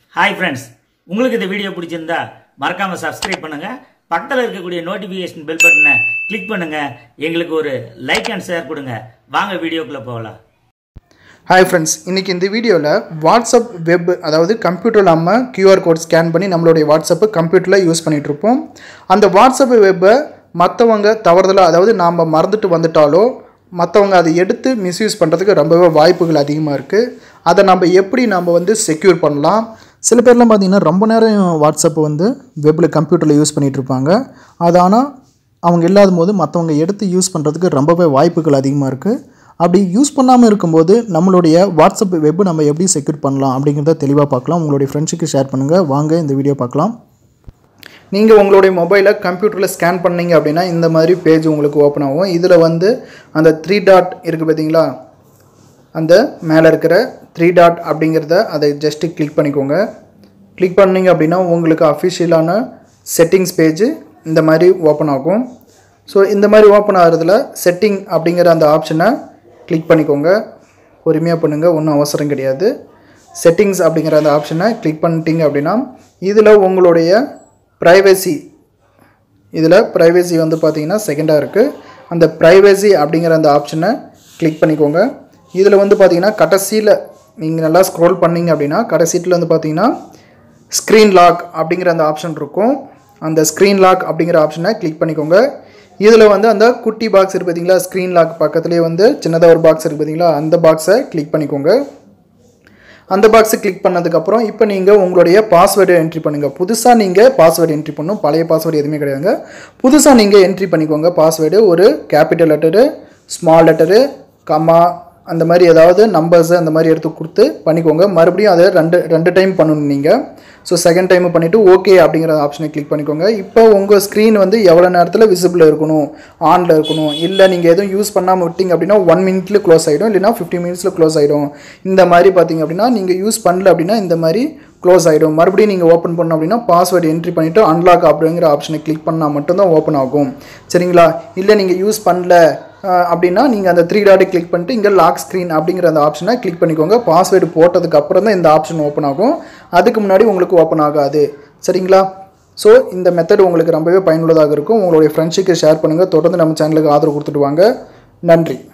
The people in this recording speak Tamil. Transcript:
ஹாய் ஃப்ரெண்ட்ஸ் உங்களுக்கு இந்த வீடியோ பிடிச்சிருந்தா மறக்காம சப்ஸ்கிரைப் பண்ணுங்க பக்கத்தில் இருக்கக்கூடிய நோட்டிஃபிகேஷன் பெல் பட்டனை கிளிக் பண்ணுங்க எங்களுக்கு ஒரு லைக் அண்ட் ஷேர் கொடுங்க வாங்க வீடியோக்குள்ள போகலாம் ஹாய் ஃப்ரெண்ட்ஸ் இன்றைக்கி இந்த வீடியோவில் வாட்ஸ்அப் வெப் அதாவது கம்ப்யூட்டரில் நம்ம கியூஆர் கோட் ஸ்கேன் பண்ணி நம்மளுடைய வாட்ஸ்அப்பை கம்ப்யூட்டரில் யூஸ் பண்ணிகிட்ருப்போம் அந்த வாட்ஸ்அப் வெப்பை மற்றவங்க தவறுதலாக அதாவது நாம் மறந்துட்டு வந்துட்டாலோ மற்றவங்க அதை எடுத்து மிஸ்யூஸ் பண்ணுறதுக்கு ரொம்பவே வாய்ப்புகள் அதிகமாக இருக்குது அதை நம்ம எப்படி நம்ம வந்து செக்யூர் பண்ணலாம் சில பேர்லாம் பார்த்தீங்கன்னா ரொம்ப நேரம் வாட்ஸ்அப்பை வந்து வெப்பில் கம்ப்யூட்டரில் யூஸ் பண்ணிகிட்டு இருப்பாங்க அது ஆனால் அவங்க இல்லாத போது மற்றவங்க எடுத்து யூஸ் பண்ணுறதுக்கு ரொம்பவே வாய்ப்புகள் அதிகமாக இருக்குது அப்படி யூஸ் பண்ணாமல் இருக்கும்போது நம்மளுடைய வாட்ஸ்அப் வெப் நம்ம எப்படி செக்யூர் பண்ணலாம் அப்படிங்கிறத தெளிவாக பார்க்கலாம் உங்களுடைய ஃப்ரெண்ட்ஸுக்கு ஷேர் பண்ணுங்கள் வாங்க இந்த வீடியோ பார்க்கலாம் நீங்கள் உங்களுடைய மொபைலை கம்ப்யூட்டரில் ஸ்கேன் பண்ணீங்க அப்படின்னா இந்த மாதிரி பேஜ் உங்களுக்கு ஓப்பன் ஆகும் இதில் வந்து அந்த த்ரீ டாட் இருக்குது பார்த்தீங்களா அந்த மேலே இருக்கிற த்ரீ டாட் அப்படிங்கிறத அதை ஜஸ்ட்டு கிளிக் பண்ணிக்கோங்க கிளிக் பண்ணீங்க அப்படின்னா உங்களுக்கு அஃபிஷியலான செட்டிங்ஸ் பேஜ் இந்த மாதிரி ஓப்பன் ஆகும் ஸோ இந்த மாதிரி ஓப்பன் ஆகிறதுல செட்டிங் அப்படிங்கிற அந்த ஆப்ஷனை கிளிக் பண்ணிக்கோங்க பொறுமையாக பண்ணுங்கள் ஒன்றும் அவசரம் கிடையாது செட்டிங்ஸ் அப்படிங்கிற அந்த ஆப்ஷனை கிளிக் பண்ணிட்டீங்க அப்படின்னா இதில் உங்களுடைய ப்ரைவசி இதில் ப்ரைவசி வந்து பார்த்தீங்கன்னா செகண்டாக இருக்குது அந்த ப்ரைவசி அப்படிங்கிற அந்த ஆப்ஷனை கிளிக் பண்ணிக்கோங்க இதில் வந்து பார்த்தீங்கன்னா கடைசியில் நீங்கள் நல்லா ஸ்க்ரோல் பண்ணீங்க அப்படின்னா கடைசீட்டில் வந்து பார்த்தீங்கன்னா ஸ்க்ரீன் லாக் அப்படிங்கிற அந்த ஆப்ஷன் இருக்கும் அந்த ஸ்க்ரீன் லாக் அப்படிங்கிற ஆப்ஷனை கிளிக் பண்ணிக்கோங்க இதில் வந்து அந்த குட்டி பாக்ஸ் இருக்குது பார்த்தீங்களா ஸ்க்ரீன் லாக் பக்கத்துலேயே வந்து சின்னதாக ஒரு பாக்ஸ் இருக்குது பார்த்தீங்களா அந்த பாக்ஸை கிளிக் பண்ணிக்கோங்க அந்த பாக்ஸை கிளிக் பண்ணதுக்கப்புறம் இப்போ நீங்கள் உங்களுடைய பாஸ்வேர்டு என்ட்ரி பண்ணுங்கள் புதுசாக நீங்கள் பாஸ்வேர்டு என்ட்ரி பண்ணணும் பழைய பாஸ்வேர்டு எதுவுமே கிடையாதுங்க புதுசாக நீங்கள் என்ட்ரி பண்ணிக்கோங்க பாஸ்வேர்டு ஒரு capital letter small letter comma அந்த மாதிரி ஏதாவது நம்பர்ஸு அந்த மாதிரி எடுத்து கொடுத்து பண்ணிக்கோங்க மறுபடியும் அதை ரெண்டு ரெண்டு டைம் பண்ணணும் நீங்கள் ஸோ செகண்ட் டைம் பண்ணிவிட்டு ஓகே அப்படிங்கிற ஆப்ஷனை கிளிக் பண்ணிக்கோங்க இப்போ உங்கள் ஸ்க்ரீன் வந்து எவ்வளோ நேரத்தில் விசிபிள் இருக்கணும் ஆனில் இருக்கணும் இல்லை நீங்கள் எதுவும் யூஸ் பண்ணாமல் விட்டீங்க அப்படின்னா ஒன் மினிட்ல க்ளோஸ் ஆகிடும் இல்லைனா ஃபிஃப்டி மினிட்ஸில் க்ளோஸ் ஆகிடும் இந்த மாதிரி பார்த்தீங்க அப்படின்னா நீங்கள் யூஸ் பண்ணல அப்படின்னா இந்த மாதிரி க்ளோஸ் ஆகிடும் மறுபடியும் நீங்கள் ஓப்பன் பண்ணோம் அப்படின்னா பாஸ்வேர்டு என்ட்ரி பண்ணிவிட்டு அன்லாக் அப்படிங்கிற ஆப்ஷனை கிளிக் பண்ணால் மட்டும்தான் ஓப்பன் ஆகும் சரிங்களா இல்லை நீங்கள் யூஸ் பண்ணல அஹ், அப்படின்னா நீங்கள் அந்த த்ரீ டாட்டை கிளிக் பண்ணிட்டு இங்கே லாக் ஸ்க்ரீன் அப்படிங்கிற அந்த ஆப்ஷனை கிளிக் பண்ணிக்கோங்க பாஸ்வேர்டு போட்டதுக்கு அப்புறம் தான் இந்த ஆப்ஷன் ஓப்பன் ஆகும் அதுக்கு முன்னாடி உங்களுக்கு ஓப்பன் ஆகாது சரிங்களா ஸோ இந்த மெத்தட் உங்களுக்கு ரொம்பவே பயனுள்ளதாக இருக்கும் உங்களுடைய ஃப்ரெண்ட்ஸுக்கு ஷேர் பண்ணுங்கள் தொடர்ந்து நம்ம சேனலுக்கு ஆதரவு கொடுத்துட்டு வாங்க நன்றி